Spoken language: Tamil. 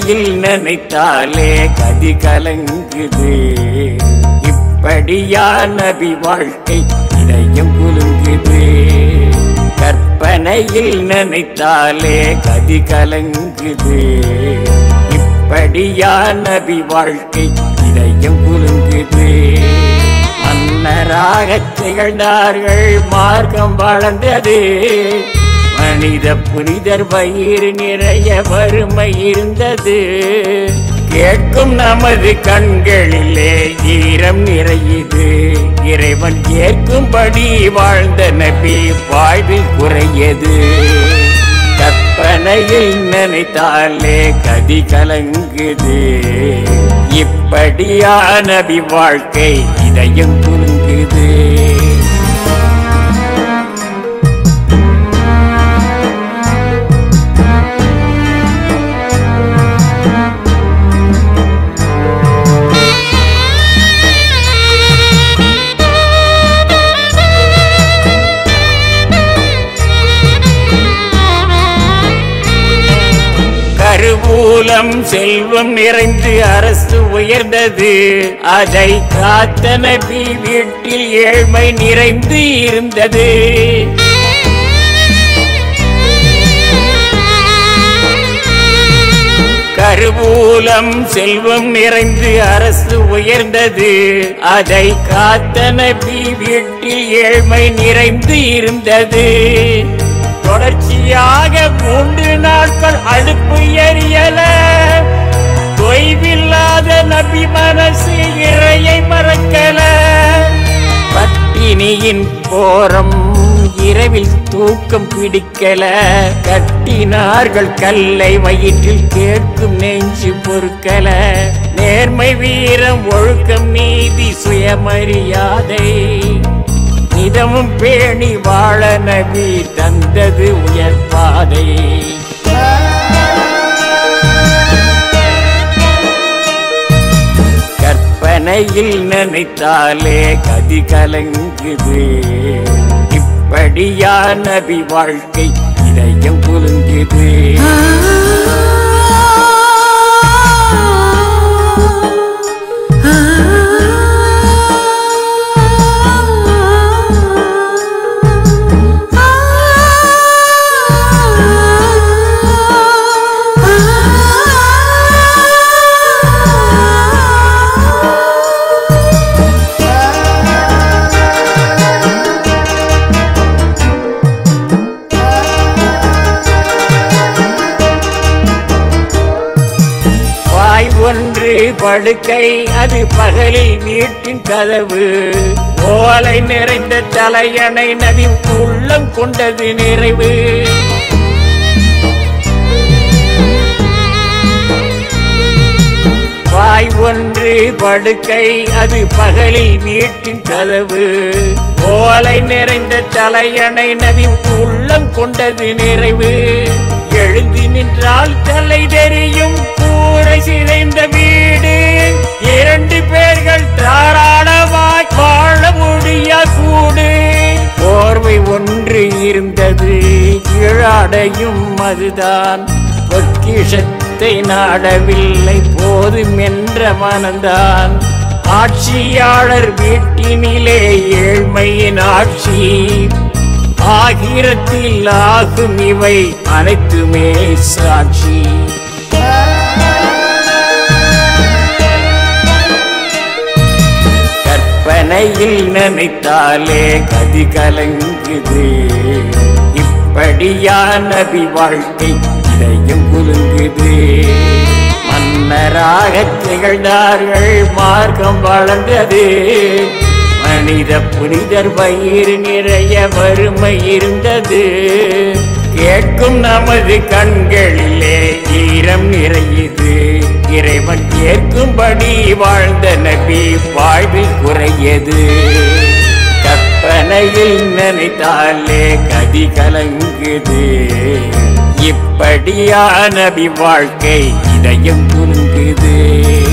கற்பனையில் நினைத்தாலே கதி கலங்குது இப்படியா நபி வாழ்க்கை இதயம் குலுங்குது கற்பனையில் நினைத்தாலே கதி கலங்குது இப்படியா நபி வாழ்க்கை இதயம் குலுங்குது மன்னராக திகழ்ந்தார்கள் மார்க்கம் வளர்ந்தது மனித புனிதர் வயிறு நிறைய வறுமை இருந்தது கேட்கும் நமது கண்களிலே ஈரம் நிறையுது இறைவன் ஏற்கும்படி வாழ்ந்த நபி வாழ்வில் குறையது கற்பனையில் நினைத்தாலே கதி கலங்குது இப்படியா நபி வாழ்க்கை இதயம் குலுங்குது கருவூலம் செல்வம் நிறைந்து அரசு உயர்ந்தது அதை காத்த நபி வீட்டில் ஏழ்மை நிறைந்து இருந்தது கருவூலம் செல்வம் நிறைந்து அரசு உயர்ந்தது அதை காத்த நபி வீட்டில் ஏழ்மை நிறைந்து இருந்தது தொடர்ச்சியாக மூன்று நாட்கள் அடுப்பு எரியல தொய்வில்லாத நபி மனசு இறையை மறக்கல பட்டினியின் போரம் இரவில் தூக்கம் பிடிக்கல கட்டினார்கள் கல்லை வயிற்றில் கேட்கும் நெஞ்சு பொறுக்கல நேர்மை வீரம் ஒழுக்கம் நீதி சுயமரியாதை நிதமும் பேணி வாழ நபி தந்தது உயர் பாதை கற்பனையில் நினைத்தாலே கதி கலங்குது இப்படியா நபி வாழ்க்கை இதயம் குலுங்குது வாய் ஒன்று படுக்கை அது பகலில் வீட்டின் கதவு ஓலை நிறைந்த தலையணை நதி உள்ளம் கொண்டது நிறைவு வாய் ஒன்று படுக்கை அது பகலில் வீட்டின் கதவு ஓலை நிறைந்த தலையணை நதி உள்ளம் கொண்டது நிறைவு எழுந்து நின்றால் தலை தெரியும் கூரை சிதைந்த வீடு இரண்டு பேர்கள் தாராளமாய் வாழ முடிய கூடு போர்வை ஒன்று இருந்தது கீழாடையும் அதுதான் பொக்கிஷத்தை நாடவில்லை போதும் என்ற மனந்தான் ஆட்சியாளர் வீட்டினிலே ஏழ்மையின் ஆட்சி ஆகிரத்தில் ஆகும் இவை அனைத்துமே சாட்சி கற்பனையில் நினைத்தாலே கதி கலங்குது இப்படியா நபி வாழ்க்கை இதயம் குலுங்குது மன்னராக திகழ்ந்தார்கள் மார்க்கம் வளர்ந்தது மனித புனிதர் வயிறு நிறைய வறுமை இருந்தது கேட்கும் நமது கண்களிலே ஈரம் நிறையுது இறைவன் ஏற்கும்படி வாழ்ந்த நபி வாழ்வில் குறையது கற்பனையில் நினைத்தாலே கதி கலங்குது இப்படியா நபி வாழ்க்கை இதயம் குலுங்குது